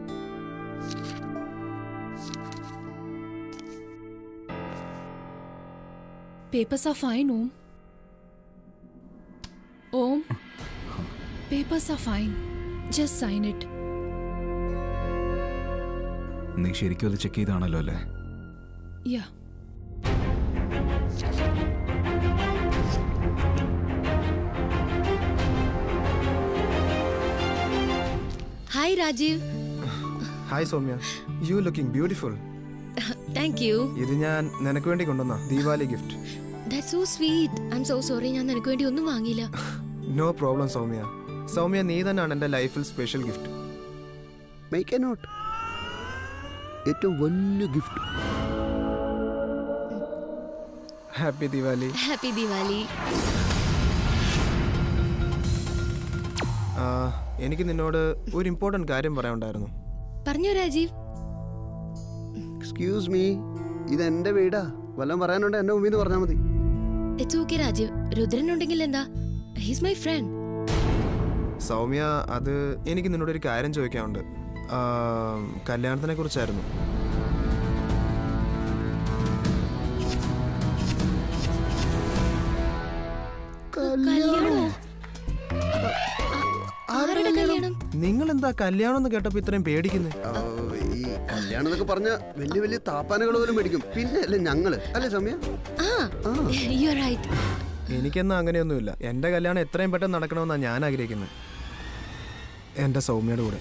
papers are fine ഓം ഓം papers are fine just sign it നീ ശരിക്കും അത് ചെക്ക് ചെയ്താണല്ലോ അല്ലേ yeah hi Rajeev hi Soumya you looking beautiful thank you ഇത് ഞാൻ നിനക്ക് വേണ്ടി കൊണ്ടുവന്ന Deepavali gift that so sweet I'm so sorry ഞാൻ നിനക്ക് വേണ്ടി ഒന്നും വാങ്ങിയില്ല നോ പ്രോബ്ലം സൗമ്യ സൗമ്യ നീ തന്നെയാണ് എൻ്റെ ലൈഫിൽ special gift make a note ഏറ്റവും വലിയ gift happy Diwali happy Diwali ആ, എനിക്ക് നിന്നോട് ഒരു ഇമ്പോർട്ടൻറ്റ് കാര്യം പറയാനുണ്ടായിരുന്നു പറഞ്ഞോ രാജീവ് എക്സ്ക്യൂസ് മീ ഇത് എൻ്റെ വീടാ വല്ലതും പറയാനുണ്ടോ എൻ്റെ മുമ്പിൽ നിന്ന് പറഞ്ഞാൽ മതി ഇറ്റ്സ് ഓക്കെ രാജീവ് രുദ്രൻ ഉണ്ടെങ്കിൽ എന്താ ഹീസ് മൈ ഫ്രണ്ട് സൗമ്യ അത് എനിക്ക് നിന്നോട് ഒരു കാര്യം ചോദിക്കാനുണ്ട് ആ, കല്യാണത്തിനെ കുറിച്ചായിരുന്നു കല്യാണോ ആരുടെ കല്യാണം നിങ്ങൾ എന്താ കല്യാണം എന്ന് കേട്ടപ്പോ ഇത്രയും പേടിക്കുന്നത് ആ, ഈ കല്യാണം എന്നൊക്കെ പറഞ്ഞ വലിയ വലിയ താപ്പാനുകൾ പോലും മേടിക്കും പിന്നെ അല്ലേ ഞങ്ങള് അല്ലേ സൗമ്യ ആ യു ആർ റൈറ്റ് എനിക്കെന്നാ അങ്ങനെയൊന്നുമില്ല എൻ്റെ കല്യാണം എത്രയും പെട്ടെന്ന് നടക്കണമെന്നാണ് ഞാൻ ആഗ്രഹിക്കുന്നത് എൻ്റെ സൗമ്യയുടെ കൂടെ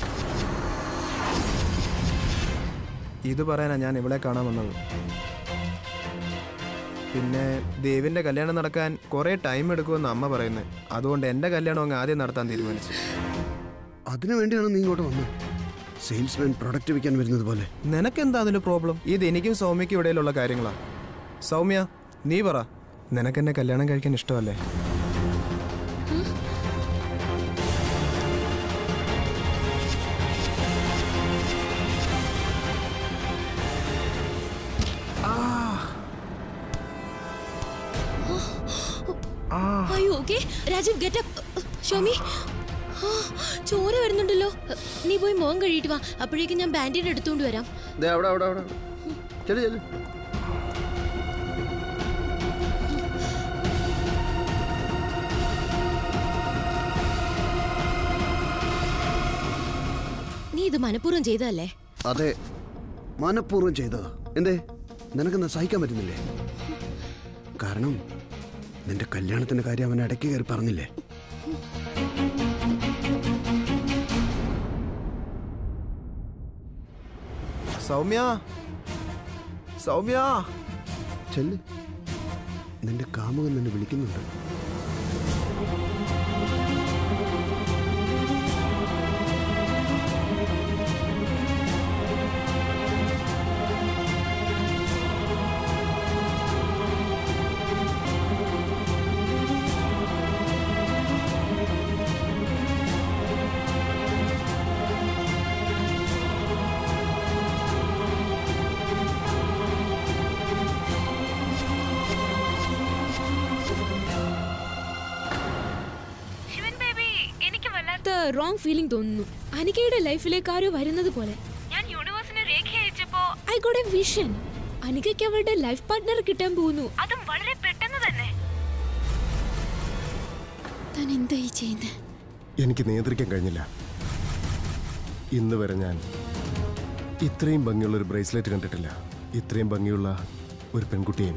ഇത് പറയാനാ ഞാൻ ഇവിടെ കാണാൻ വന്നത് പിന്നെ ദേവിൻ്റെ കല്യാണം നടക്കാൻ കുറേ ടൈം എടുക്കുമെന്ന് അമ്മ പറയുന്നത് അതുകൊണ്ട് എൻ്റെ കല്യാണം അങ്ങ് ആദ്യം നടത്താൻ തീരുമാനിച്ചു അതിനു വേണ്ടിയാണ് നീ ഇങ്ങോട്ട് വന്നത് സെയിൽസ്മാൻ പ്രൊഡക്റ്റ് വിൽക്കാൻ വരുന്നത് പോലെ നിനക്കെന്താ അതിന് പ്രോബ്ലം ഇത് എനിക്കും സൗമ്യയ്ക്കും ഇടയിലുള്ള കാര്യങ്ങളാ സൗമ്യ നീ പറ നിനക്കെന്നെ കല്യാണം കഴിക്കാൻ ഇഷ്ടമല്ലേ അയ്യോ okay Rajeev get up show me ആ, ചോര വരുന്നുണ്ടല്ലോ നീ പോയി മുഖം കഴുകിയിട്ട് വാ അപ്പോഴേക്കും ഞാൻ ബാൻഡേഡ് എടുത്തുകൊണ്ട് വരാം ദേ അവിടെ അവിടെ അവിടെ ചെല്ലു ചെല്ലു നീ ഇത് മനഃപൂർവ്വം ചെയ്തതല്ലേ അതെ മനഃപൂർവ്വം ചെയ്തതാ എന്തേ നിനക്കെന്താ സഹിക്കാൻ പറ്റുന്നില്ലേ കാരണം നിന്റെ കല്യാണത്തിന്റെ കാര്യം അവൻ ഇടയ്ക്ക് കയറി പറഞ്ഞില്ലേ സൗമ്യ സൗമ്യ ചെല്ല് നിന്റെ കാമുകൻ നിന്നെ വിളിക്കുന്നുണ്ട് ശിവൻ ബേബി എനിക്ക് വല്ലാത്ത റോങ് ഫീലിംഗ് തോന്നുന്നു അനികയുടെ ലൈഫിലേക്ക് ആരോ വരുന്നത് പോലെ ഞാൻ യൂണിവേഴ്സിന് രേഖ അയച്ചപ്പോ ഐ ഗോട്ട് എ വിഷൻ അനികയ്ക്ക് അവളുടെ ലൈഫ് പാർട്ട്ണർ കിട്ടാൻ പോകുന്നു അതും വളരെ പെട്ടെന്ന് തന്നെ താൻ എന്താ ഈ ചെയ്യുന്നത് എനിക്ക് നിയന്ത്രിക്കാൻ കഴിഞ്ഞില്ല ഇന്ന് വരെ ഞാൻ ഇത്രയും ഭംഗിയുള്ള ഒരു ബ്രേസ്ലെറ്റ് കണ്ടിട്ടില്ല ഇത്രയും ഭംഗിയുള്ള ഒരു പെൺകുട്ടിയും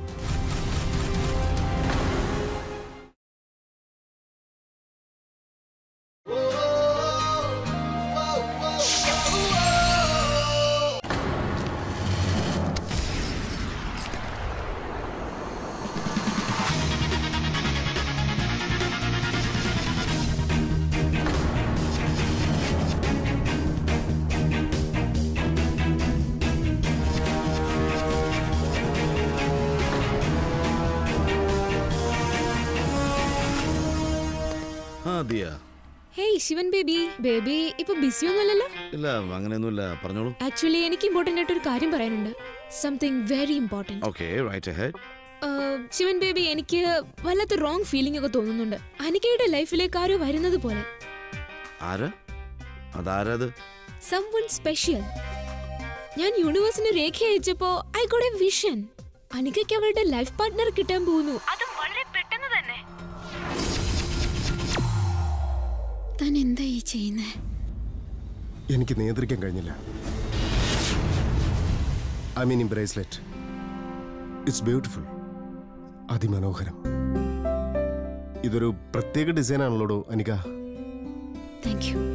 ആ Diya hey Shivan baby baby ഇപ്പൊ ബിസി ഒന്നുമല്ലല്ലോ ഇല്ല അങ്ങനെയൊന്നുമില്ല പറഞ്ഞോളൂ ആക്ച്വലി എനിക്ക് ഇമ്പോർട്ടന്റ് ആയിട്ട് ഒരു കാര്യം പറയാനുണ്ട് something very important okay right head Shivan baby എനിക്ക് വല്ലാത്ത റോങ് ഫീലിംഗ് ഒക്കെ തോന്നുന്നുണ്ട് അനികയുടെ ലൈഫിലേക്ക് ആരോ വരുന്നത് പോലെ ആരാ അതാരത് സംവൺ സ്പെഷ്യൽ ഞാൻ യൂണിവേഴ്സിന് രേഖ അയച്ചപ്പോ ഐ ഗോട്ട് എ വിഷൻ അനികയ്ക്ക് അവളുടെ ലൈഫ് പാർട്ട്ണർ കിട്ടാൻ പോകുന്നു അതും വളരെ പെട്ടെന്ന് തന്നെ താൻ എന്താ ഈ ചെയ്യുന്നത് എനിക്ക് നിയന്ത്രിക്കാൻ കഴിഞ്ഞില്ല ഐ മീൻ ഈ ബ്രേസ്ലെറ്റ് ഇറ്റ്സ് ബ്യൂട്ടിഫുൾ അതിമനോഹരം ഇതൊരു പ്രത്യേക ഡിസൈൻ ആണല്ലോടോ അനിക താങ്ക് യു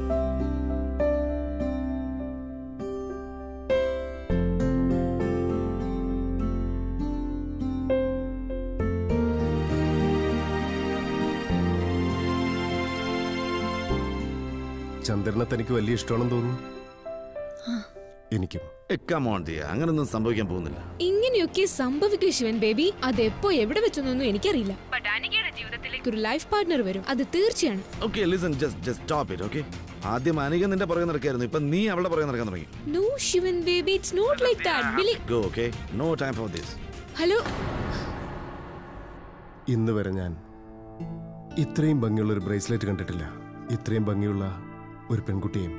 ചന്ദ്രനെ തനിക്ക് വലിയ ഇഷ്ടമാണെന്ന് തോന്നുന്നു എനിക്കും കമോൺ ദിയ അങ്ങനൊന്നും സംഭവിക്കാൻ പോകുന്നില്ല ഇങ്ങനെയൊക്കെ സംഭവിക്കും ശിവൻ ബേബി അത് എപ്പോ എവിടെ വെച്ചൊന്നും എനിക്കറിയില്ല ബട്ട് അനികയുടെ ജീവിതത്തിലേക്ക് ഒരു ലൈഫ് പാർട്ട്ണർ വരും അത് തീർച്ചയാണ് okay listen just just stop it okay ആദ്യം അനിക നിന്റെ പുറകെ നടക്കായിരുന്നു ഇപ്പൊ നീ അവളുടെ പുറകെ നടക്കാൻ തുടങ്ങി no Shivan baby it's not like that ബിലി go okay no time for this hello ഇന്ന് വരെ ഞാൻ ഇത്രയും ഭംഗിയുള്ള ഒരു ബ്രേസ്ലെറ്റ് കണ്ടിട്ടില്ല ഇത്രയും ഭംഗിയുള്ള ഒരു പെൺകുട്ടിയും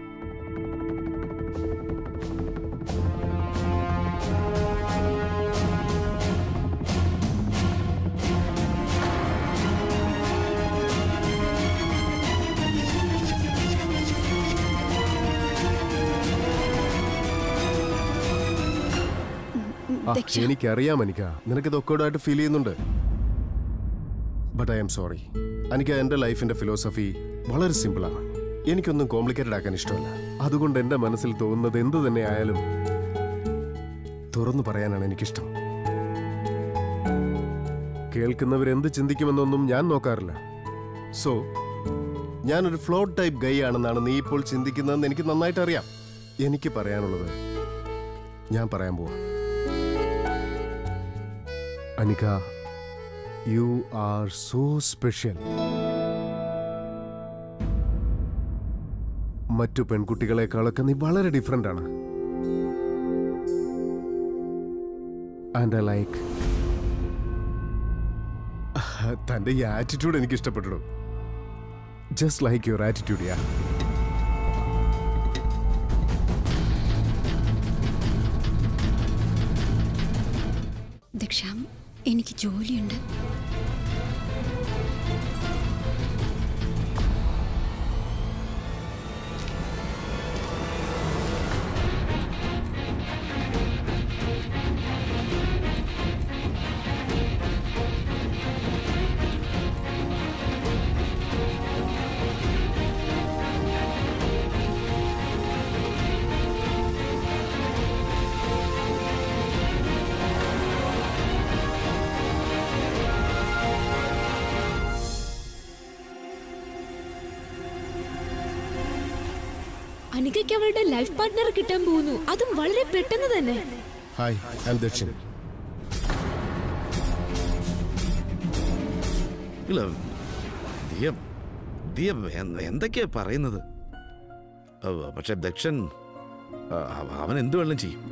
ആ, ദക്ഷ. എനിക്കറിയാം അനിക്ക നിനക്കിത് ഒക്കോടായിട്ട് ഫീൽ ചെയ്യുന്നുണ്ട് ബട്ട് ഐ എം സോറി എനിക്ക് എൻ്റെ ലൈഫിന്റെ ഫിലോസഫി വളരെ സിമ്പിളാണ് എനിക്കൊന്നും കോംപ്ലിക്കേറ്റഡ് ആക്കാൻ ഇഷ്ടമല്ല അതുകൊണ്ട് എൻ്റെ മനസ്സിൽ തോന്നുന്നത് എന്തു തന്നെ ആയാലും തുറന്നു പറയാനാണ് എനിക്കിഷ്ടം കേൾക്കുന്നവരെന്ത് ചിന്തിക്കുമെന്നൊന്നും ഞാൻ നോക്കാറില്ല സോ ഞാനൊരു ഫ്ലോട്ട് ടൈപ്പ് ഗൈ ആണെന്നാണ് നീ ഇപ്പോൾ ചിന്തിക്കുന്നതെന്ന് എനിക്ക് നന്നായിട്ട് അറിയാം എനിക്ക് പറയാനുള്ളത് ഞാൻ പറയാൻ പോവാ Anika you are so special മറ്റു പെൺകുട്ടികളെക്കാളൊക്കെ നീ വളരെ ഡിഫറെന്റ് ആണ് ആൻഡ് ഐ ലൈക്ക് തന്റെ ഈ ആറ്റിറ്റ്യൂഡ് എനിക്ക് ഇഷ്ടപ്പെട്ടു just like your attitude yeah Daksha എനിക്ക് ജോലിയുണ്ട് അനികയ്ക്ക് അവളുടെ ലൈഫ് പാർട്ട്ണർ കിട്ടാൻ പോകുന്നു അതും വളരെ പെട്ടെന്ന് തന്നെ ഹായ് ഐ ദക്ഷിൺ ഇല്ല ദിയ ദിയ എന്ത- എന്തൊക്കെയാ പറയുന്നത് അവ- പക്ഷെ ദക്ഷൻ ആ, അവ- അവൻ എന്ത് വേണം ചെയ്യും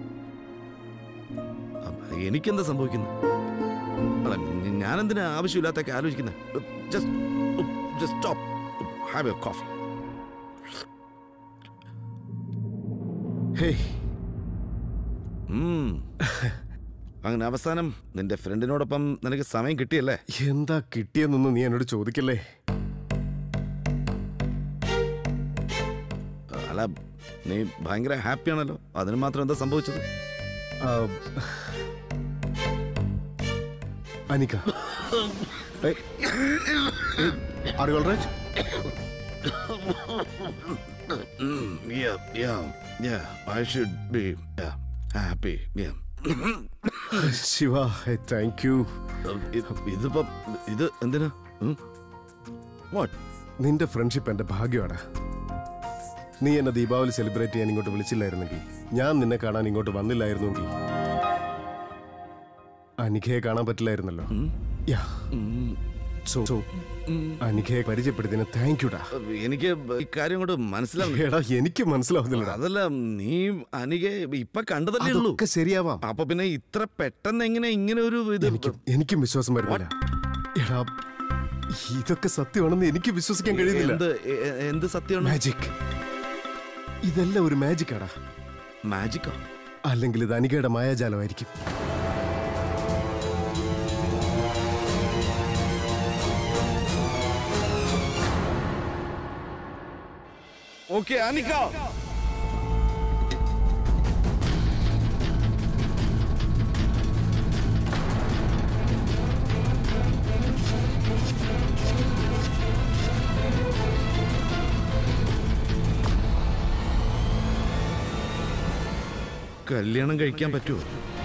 അപ്പ എനിക്കെന്താ സംഭവിക്കുന്നത് അല്ല ഞ- ഞാനെന്തിനാ ആവശ്യമില്ലാത്തൊക്കെ ആലോചിക്കുന്നത് just just stop have a coffee hey അങ്ങനെ അവസാനം നിന്റെ ഫ്രണ്ടിനോടൊപ്പം നിനക്ക് സമയം കിട്ടിയല്ലേ എന്താ കിട്ടിയെന്നൊന്നും നീ എന്നോട് ചോദിക്കല്ലേ അല്ല നീ ഭയങ്കര ഹാപ്പിയാണല്ലോ അതിന് മാത്രം എന്താ സംഭവിച്ചത് Anika are you alright Mm, yeah, yeah, yeah. I should be yeah, happy. Yeah. Shiva thank you ഇത് ഇതിപ്പോ ഇത് എന്തിനാ വാട്ട് നിന്റെ ഫ്രണ്ട്ഷിപ്പ് എന്റെ ഭാഗ്യമാടാ നീ എന്നെ ദീപാവലി സെലിബ്രേറ്റ് ചെയ്യാൻ ഇങ്ങോട്ട് വിളിച്ചില്ലായിരുന്നെങ്കിൽ ഞാൻ നിന്നെ കാണാൻ ഇങ്ങോട്ട് വന്നില്ലായിരുന്നെങ്കിൽ അനിഖയെ കാണാൻ പറ്റില്ലായിരുന്നല്ലോ യാ സോ സോ അനിഖയെ പരിചയപ്പെടുത്തിന് താങ്ക് യുടാ എനിക്ക് ഈ കാര്യം കൊണ്ട് മനസ്സിലാവുന്നു എടാ എനിക്ക് മനസ്സിലാവുന്നില്ല അതല്ല നീ അനികെ ഇപ്പൊ കണ്ടതല്ലേ ഉള്ളൂ അതൊക്കെ ശരിയാവാം അപ്പൊ പിന്നെ ഇത്ര പെട്ടെന്ന് എങ്ങനെ ഇങ്ങനെ ഒരു ഇത് എനിക്കും എനിക്കും വിശ്വാസം വരുന്നില്ല എടാ ഇതൊക്കെ സത്യമാണെന്ന് എനിക്ക് വിശ്വസിക്കാൻ കഴിയുന്നില്ല എന്ത് എ- എന്ത് സത്യമാണ് മാജിക് ഇതെല്ലാം ഒരു മാജിക് ആടാ മാജിക്കോ അല്ലെങ്കിൽ ഇത് അനികയുടെ മായാജാലമായിരിക്കും ഓക്കെ അനിക കല്യാണം കഴിക്കാൻ പറ്റുമോ